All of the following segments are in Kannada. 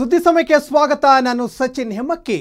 ಸುದ್ದಿ ಸಮಯಕ್ಕೆ ಸ್ವಾಗತ ನಾನು ಸಚಿನ್ ಹೆಮ್ಮಕ್ಕಿ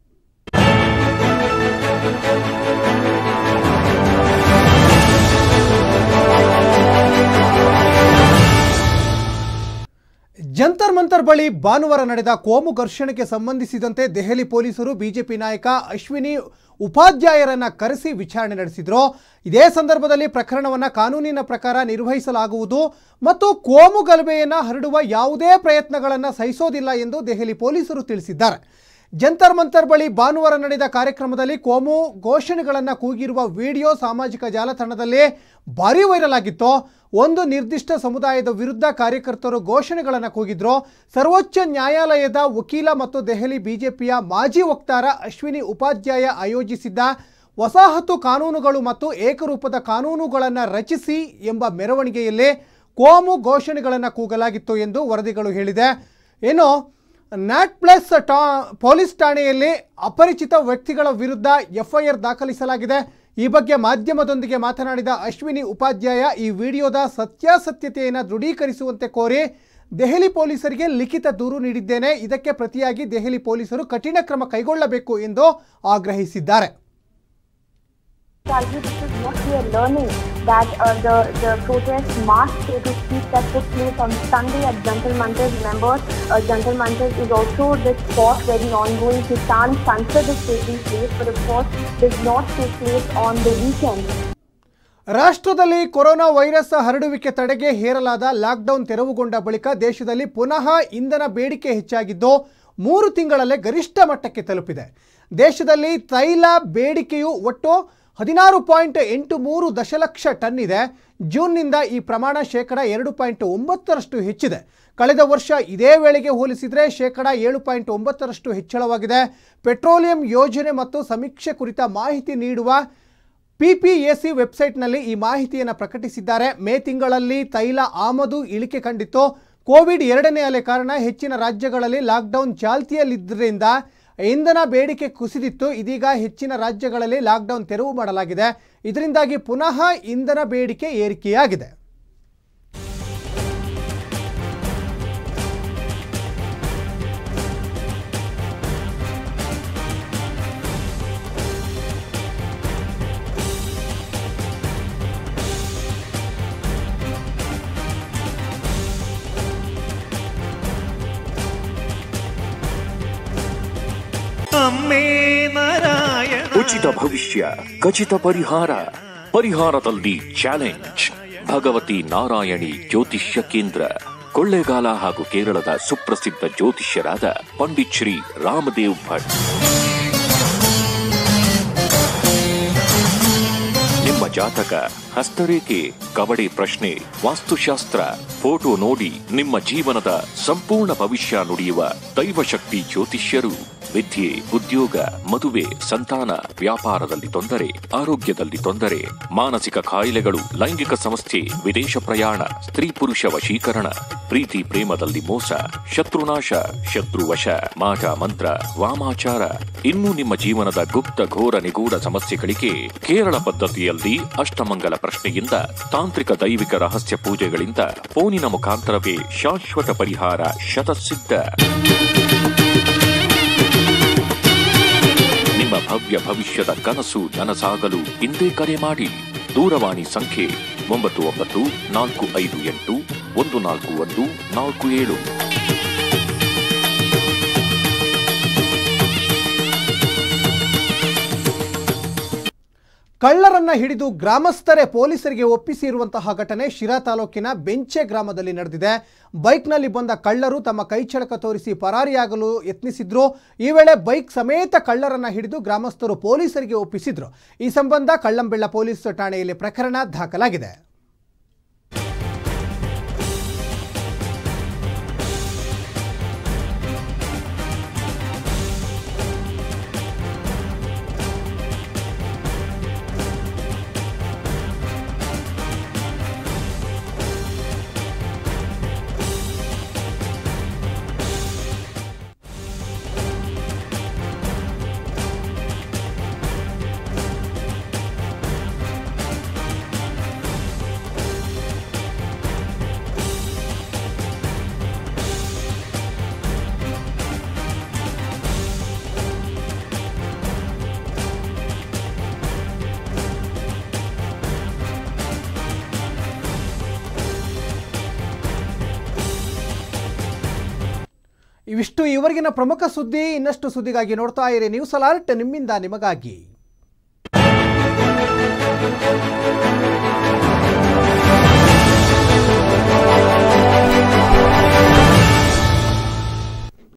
ಜಂತರ್ ಮಂತರ್ ಬಳಿ ಭಾನುವಾರ ನಡೆದ ಕೋಮು ಘರ್ಷಣೆಗೆ ಸಂಬಂಧಿಸಿದಂತೆ ದೆಹಲಿ ಪೊಲೀಸರು ಬಿಜೆಪಿ ನಾಯಕ ಅಶ್ವಿನಿ ಉಪಾಧ್ಯಾಯರನ್ನ ಕರೆಸಿ ವಿಚಾರಣೆ ನಡೆಸಿದ್ರು ಇದೇ ಸಂದರ್ಭದಲ್ಲಿ ಪ್ರಕರಣವನ್ನು ಕಾನೂನಿನ ಪ್ರಕಾರ ನಿರ್ವಹಿಸಲಾಗುವುದು ಮತ್ತು ಕೋಮು ಗಲಭೆಯನ್ನು ಹರಡುವ ಯಾವುದೇ ಪ್ರಯತ್ನಗಳನ್ನು ಸಹಿಸೋದಿಲ್ಲ ಎಂದು ದೆಹಲಿ ಪೊಲೀಸರು ತಿಳಿಸಿದ್ದಾರೆ ಜಂತರ್ ಮಂತರ್ ಬಳಿ ಭಾನುವಾರ ನಡೆದ ಕಾರ್ಯಕ್ರಮದಲ್ಲಿ ಕೋಮು ಘೋಷಣೆಗಳನ್ನು ಕೂಗಿರುವ ವಿಡಿಯೋ ಸಾಮಾಜಿಕ ಜಾಲತಾಣದಲ್ಲಿ ಭಾರಿ ವೈರಲ್ ಆಗಿತ್ತು ಒಂದು ನಿರ್ದಿಷ್ಟ ಸಮುದಾಯದ ವಿರುದ್ಧ ಕಾರ್ಯಕರ್ತರು ಘೋಷಣೆಗಳನ್ನು ಕೂಗಿದ್ರು ಸರ್ವೋಚ್ಚ ನ್ಯಾಯಾಲಯದ ವಕೀಲ ಮತ್ತು ದೆಹಲಿ ಬಿಜೆಪಿಯ ಮಾಜಿ ವಕ್ತಾರ ಅಶ್ವಿನಿ ಉಪಾಧ್ಯಾಯ ಆಯೋಜಿಸಿದ್ದ ವಸಾಹತು ಕಾನೂನುಗಳು ಮತ್ತು ಏಕರೂಪದ ಕಾನೂನುಗಳನ್ನು ರಚಿಸಿ ಎಂಬ ಮೆರವಣಿಗೆಯಲ್ಲಿ ಕೋಮು ಘೋಷಣೆಗಳನ್ನು ಕೂಗಲಾಗಿತ್ತು ಎಂದು ವರದಿಗಳು ಹೇಳಿದೆ ಏನು ನ್ಯಾಟ್ ಪ್ಲಸ್ ಟಾ ಪೊಲೀಸ್ ಠಾಣೆಯಲ್ಲಿ ಅಪರಿಚಿತ ವ್ಯಕ್ತಿಗಳ ವಿರುದ್ಧ ಎಫ್ಐಆರ್ ದಾಖಲಿಸಲಾಗಿದೆ ಈ ಬಗ್ಗೆ ಮಾಧ್ಯಮದೊಂದಿಗೆ ಮಾತನಾಡಿದ ಅಶ್ವಿನಿ ಉಪಾಧ್ಯಾಯ ಈ ವಿಡಿಯೋದ ಸತ್ಯಾಸತ್ಯತೆಯನ್ನು ದೃಢೀಕರಿಸುವಂತೆ ಕೋರಿ ದೆಹಲಿ ಪೊಲೀಸರಿಗೆ ಲಿಖಿತ ದೂರು ನೀಡಿದ್ದೇನೆ ಇದಕ್ಕೆ ಪ್ರತಿಯಾಗಿ ದೆಹಲಿ ಪೊಲೀಸರು ಕಠಿಣ ಕ್ರಮ ಕೈಗೊಳ್ಳಬೇಕು ಎಂದು ಆಗ್ರಹಿಸಿದ್ದಾರೆ tell you this is what we are learning that uh, the the protest mass so to speak that took place on Sunday at Jantar Mantar. Remember, uh, Jantar Mantar is also the spot where the ongoing Kisan Sansad is taking place, but of course does not take place on the weekend. ರಾಷ್ಟ್ರದಲ್ಲಿ ಕೊರೋನಾ ವೈರಸ್ ಹರಡುವಿಕೆ ತಡೆಗೆ ಹೇರಲಾದ ಲಾಕ್ಡೌನ್ ತೆರವುಗೊಂಡ ಬಳಿಕ ದೇಶದಲ್ಲಿ ಪುನಃ ಇಂಧನ ಬೇಡಿಕೆ ಹೆಚ್ಚಾಗಿದ್ದು ಮೂರು ತಿಂಗಳಲ್ಲೇ ಗರಿಷ್ಠ ಮಟ್ಟಕ್ಕೆ ತಲುಪಿದೆ ದೇಶದಲ್ಲಿ ತೈಲ ಬೇಡಿಕೆಯು ಒಟ್ಟು ಹದಿನಾರು ಪಾಯಿಂಟ್ ಎಂಟು ಮೂರು ದಶಲಕ್ಷ ಟನ್ ಇದೆ ಜೂನ್ನಿಂದ ಈ ಪ್ರಮಾಣ ಶೇಕಡ ಎರಡು ಪಾಯಿಂಟ್ ಒಂಬತ್ತರಷ್ಟು ಹೆಚ್ಚಿದೆ ಕಳೆದ ವರ್ಷ ಇದೇ ವೇಳೆಗೆ ಹೋಲಿಸಿದರೆ ಶೇಕಡ ಏಳು ಪಾಯಿಂಟ್ ಒಂಬತ್ತರಷ್ಟು ಹೆಚ್ಚಳವಾಗಿದೆ ಪೆಟ್ರೋಲಿಯಂ ಯೋಜನೆ ಮತ್ತು ಸಮೀಕ್ಷೆ ಕುರಿತ ಮಾಹಿತಿ ನೀಡುವ ಪಿಪಿಎಸಿ ವೆಬ್ಸೈಟ್ನಲ್ಲಿ ಈ ಮಾಹಿತಿಯನ್ನು ಪ್ರಕಟಿಸಿದ್ದಾರೆ ಮೇ ತಿಂಗಳಲ್ಲಿ ತೈಲ ಆಮದು ಇಳಿಕೆ ಕಂಡಿತ್ತು ಕೋವಿಡ್ ಎರಡನೇ ಅಲೆ ಕಾರಣ ಹೆಚ್ಚಿನ ರಾಜ್ಯಗಳಲ್ಲಿ ಲಾಕ್ಡೌನ್ ಚಾಲ್ತಿಯಲ್ಲಿದ್ದರಿಂದ ಇಂಧನ ಬೇಡಿಕೆ ಕುಸಿದಿತ್ತು ಇದೀಗ ಹೆಚ್ಚಿನ ರಾಜ್ಯಗಳಲ್ಲಿ ಲಾಕ್ಡೌನ್ ತೆರವು ಮಾಡಲಾಗಿದೆ ಇದರಿಂದಾಗಿ ಪುನಃ ಇಂಧನ ಬೇಡಿಕೆ ಏರಿಕೆಯಾಗಿದೆ ಅಮ್ಮೇ ನಾರಾಯಣ ಉಚಿತ ಭವಿಷ್ಯ ಖಚಿತ ಪರಿಹಾರ ಪರಿಹಾರದಲ್ಲಿ ಚಾಲೆಂಜ್ ಭಗವತಿ ನಾರಾಯಣಿ ಜ್ಯೋತಿಷ್ಯ ಕೇಂದ್ರ ಕೊಳ್ಳೇಗಾಲ ಹಾಗೂ ಕೇರಳದ ಸುಪ್ರಸಿದ್ಧ ಜ್ಯೋತಿಷ್ಯರಾದ ಪಂಡಿತ್ ಶ್ರೀ ರಾಮದೇವ್ ಭಟ್ ನಿಮ್ಮ ಜಾತಕ ಹಸ್ತರೇಖೆ ಕಬಡ್ಡಿ ಪ್ರಶ್ನೆ ವಾಸ್ತುಶಾಸ್ತ್ರ ಫೋಟೋ ನೋಡಿ ನಿಮ್ಮ ಜೀವನದ ಸಂಪೂರ್ಣ ಭವಿಷ್ಯ ನುಡಿಯುವ ದೈವಶಕ್ತಿ ಜ್ಯೋತಿಷ್ಯರು ವಿದ್ಯೆ ಉದ್ಯೋಗ ಮದುವೆ ಸಂತಾನ ವ್ಯಾಪಾರದಲ್ಲಿ ತೊಂದರೆ ಆರೋಗ್ಯದಲ್ಲಿ ತೊಂದರೆ ಮಾನಸಿಕ ಕಾಯಿಲೆಗಳು ಲೈಂಗಿಕ ಸಮಸ್ಯೆ ವಿದೇಶ ಪ್ರಯಾಣ ಸ್ತ್ರೀ ಪುರುಷ ವಶೀಕರಣ ಪ್ರೀತಿ ಪ್ರೇಮದಲ್ಲಿ ಮೋಸ ಶತ್ರುನಾಶ ಶತ್ರುವಶ ಮಾಟ ಮಂತ್ರ ವಾಮಾಚಾರ ಇನ್ನು ನಿಮ್ಮ ಜೀವನದ ಗುಪ್ತ ಘೋರ ನಿಗೂಢ ಸಮಸ್ಯೆಗಳಿಗೆ ಕೇರಳ ಪದ್ಧತಿಯಲ್ಲಿ ಅಷ್ಟಮಂಗಲ ಪ್ರಶ್ನೆಯಿಂದ ತಾಂತ್ರಿಕ ದೈವಿಕ ರಹಸ್ಯ ಪೂಜೆಗಳಿಂದ ಫೋನಿನ ಮುಖಾಂತರವೇ ಶಾಶ್ವತ ಪರಿಹಾರ ಶತಸಿದ್ಧ ನಿಮ್ಮ ಭವ್ಯ ಭವಿಷ್ಯದ ಕನಸು ನನಸಾಗಲು ಇಂದೇ ಕರೆ ಮಾಡಿ ದೂರವಾಣಿ ಸಂಖ್ಯೆ ಒಂಬತ್ತು ಒಂಬತ್ತು ನಾಲ್ಕು ಐದು ಎಂಟು ಒಂದು ನಾಲ್ಕು ಒಂದು ನಾಲ್ಕು ಏಳು ಕಳ್ಳರನ್ನ ಹಿಡಿದು ಗ್ರಾಮಸ್ಥರೇ ಪೊಲೀಸರಿಗೆ ಒಪ್ಪಿಸಿರುವಂತಹ ಘಟನೆ ಶಿರಾ ತಾಲೂಕಿನ ಬೆಂಚೆ ಗ್ರಾಮದಲ್ಲಿ ನಡೆದಿದೆ ಬೈಕ್ನಲ್ಲಿ ಬಂದ ಕಳ್ಳರು ತಮ್ಮ ಕೈಚಳಕ ತೋರಿಸಿ ಪರಾರಿಯಾಗಲು ಯತ್ನಿಸಿದ್ರು ಈ ವೇಳೆ ಬೈಕ್ ಸಮೇತ ಕಳ್ಳರನ್ನ ಹಿಡಿದು ಗ್ರಾಮಸ್ಥರು ಪೊಲೀಸರಿಗೆ ಒಪ್ಪಿಸಿದ್ರು ಈ ಸಂಬಂಧ ಕಳ್ಳಂಬೆಳ್ಳ ಪೊಲೀಸ್ ಠಾಣೆಯಲ್ಲಿ ಪ್ರಕರಣ ದಾಖಲಾಗಿದೆ ಇವಿಷ್ಟು ಇವರೆಗಿನ ಪ್ರಮುಖ ಸುದ್ದಿ ಇನ್ನಷ್ಟು ಸುದ್ದಿಗಾಗಿ ನೋಡ್ತಾ ಇರಿ ನ್ಯೂಸ್ ಅಲರ್ಟ್ ನಿಮ್ಮಿಂದ ನಿಮಗಾಗಿ